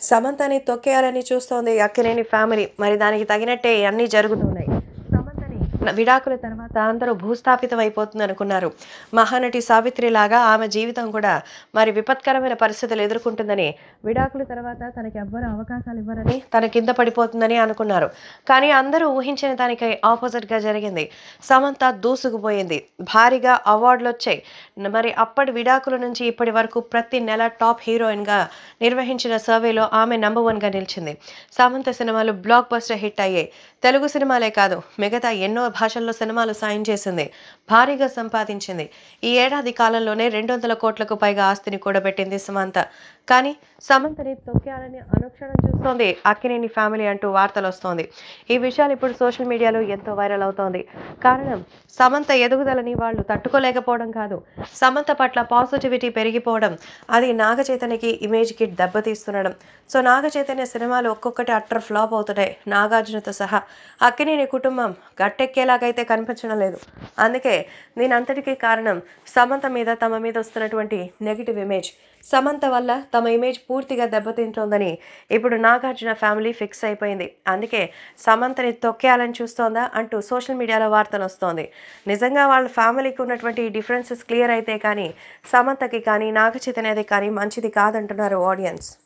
సమంతని తొక్కేయాలని చూస్తోంది అక్కినేని ఫ్యామిలీ మరి దానికి తగినట్టే అన్నీ జరుగుతున్నాయి సమంతని విడాకుల తర్వాత అందరూ భూస్థాపితం అయిపోతుంది అనుకున్నారు మహానటి సావిత్రి లాగా ఆమె జీవితం కూడా మరి విపత్కరమైన పరిస్థితులు ఎదుర్కొంటుందని విడాకుల తర్వాత తనకి ఎవ్వరు అవకాశాలు ఇవ్వరని తన కింద పడిపోతుందని అనుకున్నారు కానీ అందరూ ఊహించిన దానికి ఆపోజిట్ గా జరిగింది సమంత దూసుకుపోయింది భారీగా అవార్డులు వచ్చాయి మరి అప్పటి విడాకుల నుంచి ఇప్పటి వరకు ప్రతి నెల టాప్ హీరోయిన్ గా నిర్వహించిన సర్వేలో ఆమె నంబర్ వన్ గా నిలిచింది సమంత సినిమాలు బ్లాక్ బస్టర్ హిట్ అయ్యాయి తెలుగు సినిమాలే కాదు మిగతా ఎన్నో భాషల్లో సినిమాలు సాయం చేసింది భారీగా సంపాదించింది ఈ ఏడాది కాలంలోనే రెండు వందల కోట్లకు పైగా ఆస్తిని కూడబెట్టింది సమంత కానీ సమంతని తొక్కేయాలని అనుక్షణం చూస్తోంది అక్కినేని ఫ్యామిలీ అంటూ వార్తలు వస్తోంది ఈ విషయాలు ఇప్పుడు సోషల్ మీడియాలో ఎంతో వైరల్ అవుతోంది కారణం సమంత ఎదుగుదలని వాళ్ళు తట్టుకోలేకపోవడం కాదు సమంత పట్ల పాజిటివిటీ పెరిగిపోవడం అది నాగ చైతన్యకి ఇమేజ్కి దెబ్బతీస్తుండడం సో నాగ చైతన్య సినిమాలు ఒక్కొక్కటి అట్టర్ ఫ్లాప్ అవుతున్నాయి నాగార్జునతో సహా అక్కినేని కుటుంబం గట్టెక్కేలాగైతే కనిపించడం లేదు అందుకే దీని అంతటికీ కారణం సమంత మీద తమ మీద వస్తున్నటువంటి నెగిటివ్ ఇమేజ్ సమంత వల్ల తమ ఇమేజ్ పూర్తిగా దెబ్బతింటోందని ఇప్పుడు నాగార్జున ఫ్యామిలీ ఫిక్స్ అయిపోయింది అందుకే సమంతని తొక్కేయాలని చూస్తోందా అంటూ సోషల్ మీడియాలో వార్తలు వస్తోంది నిజంగా వాళ్ళ ఫ్యామిలీకి ఉన్నటువంటి డిఫరెన్సెస్ క్లియర్ అయితే కానీ సమంతకి కానీ నాగ చైతన్యది కానీ మంచిది కాదంటున్నారు ఆడియన్స్